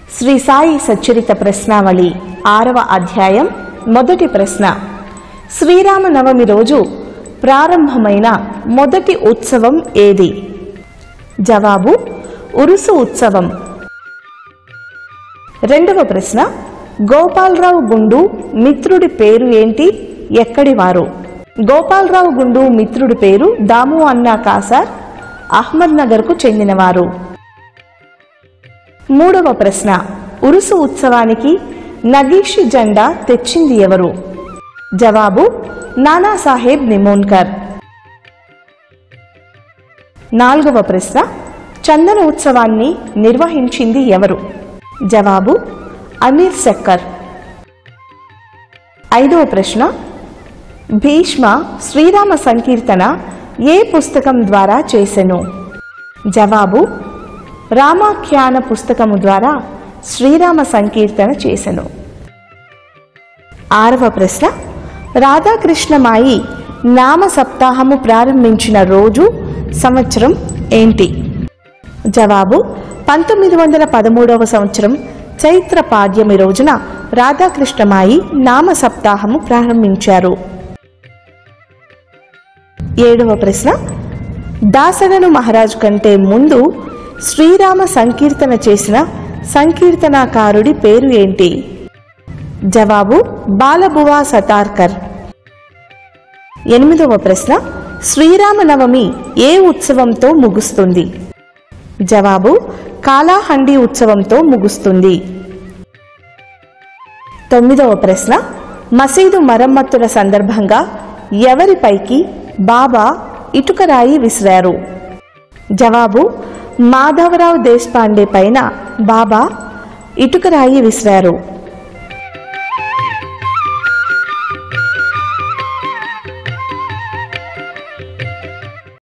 శ్రీ సాయి సచ్చరిత ప్రశ్నావళి ఆరవ అధ్యాయం మొదటి ప్రశ్న శ్రీరామనవమి రోజు ప్రారంభమైన మొదటి ఉత్సవం ఏది జవాబు ఉరుసు ఉత్సవం రెండవ ప్రశ్న గోపాలరావు గుండు మిత్రుడి పేరు ఏంటి ఎక్కడి వారు గోపాలరావు గుండు మిత్రుడి పేరు దాము అన్నా కాసార్ అహ్మద్ నగర్కు చెందినవారు మూడవ ప్రశ్న ఉరుసు ఉత్సవానికి నగీష్ జెండా తెచ్చింది ఎవరు జవాబు నానాసాహెబ్ నిమోన్కర్ నాలుగవ ప్రశ్న చందన ఉత్సవాన్ని నిర్వహించింది ఎవరు జవాబు అమీర్ సెక్కర్ ఐదవ ప్రశ్న భీష్మ శ్రీరామ సంకీర్తన ఏ పుస్తకం ద్వారా చేసెను జవాబు రామాఖ్యాన పుస్తకము ద్వారా శ్రీరామ సంకీర్తన చేసెను ఆరవ ప్రశ్న రాధాకృష్ణమాయి నామ సప్తాహము ప్రారంభించిన రోజు సంవత్సరం ఏంటి జవాబు పంతొమ్మిది వందల పదమూడవ సంవత్సరం చైత్ర పాడ్యమి రోజున రాధాకృష్ణమాయి నామ సప్తాహము ప్రారంభించారు ఏడవ ప్రశ్న దాసరను మహారాజు కంటే ముందు శ్రీరామ సంకీర్తన చేసిన సంకీర్తనాకారుడి పేరు ఏంటి జవాబు బాలబువా సతార్కర్ ఎనిమిదవ ప్రశ్న శ్రీరామనవమి ఏ ఉత్సవంతో ముగుస్తుంది జవాబు కాలాహండి ఉత్సవంతో ముగుస్తుంది తొమ్మిదవ ప్రశ్న మసీదు మరమ్మతుల సందర్భంగా ఎవరిపైకి బాబా ఇటుకరాయి విసిరారు జవాబు మాధవరావు దేశపాండే పైన బాబా ఇటుకరాయి విసిరారు